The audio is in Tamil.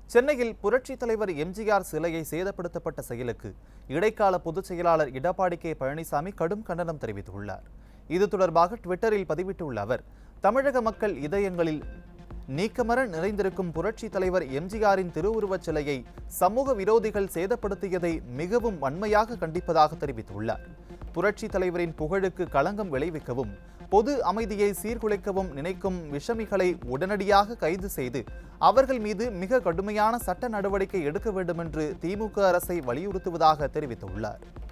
சென்னையில் புரட்சித் தலைவர் எம்ஜிஆர் சிலையை சேதப்படுத்தப்பட்ட செயலுக்கு இடைக்கால பொதுச் செயலாளர் எடப்பாடி கே பழனிசாமி கடும் கண்டனம் தெரிவித்துள்ளார் இது தொடர்பாக ட்விட்டரில் பதிவிட்டுள்ள அவர் தமிழக மக்கள் இதயங்களில் நீக்கமர நிறைந்திருக்கும் புரட்சித் தலைவர் எம்ஜிஆரின் திருவுருவச் சிலையை சமூக விரோதிகள் சேதப்படுத்தியதை மிகவும் வன்மையாக கண்டிப்பதாக தெரிவித்துள்ளார் புரட்சித் தலைவரின் புகழுக்கு களங்கம் விளைவிக்கவும் பொது அமைதியை சீர்குலைக்கவும் நினைக்கும் விஷமிகளை உடனடியாக கைது செய்து அவர்கள் மீது மிக கடுமையான சட்ட நடவடிக்கை எடுக்க வேண்டும் என்று திமுக அரசை வலியுறுத்துவதாக தெரிவித்துள்ளார்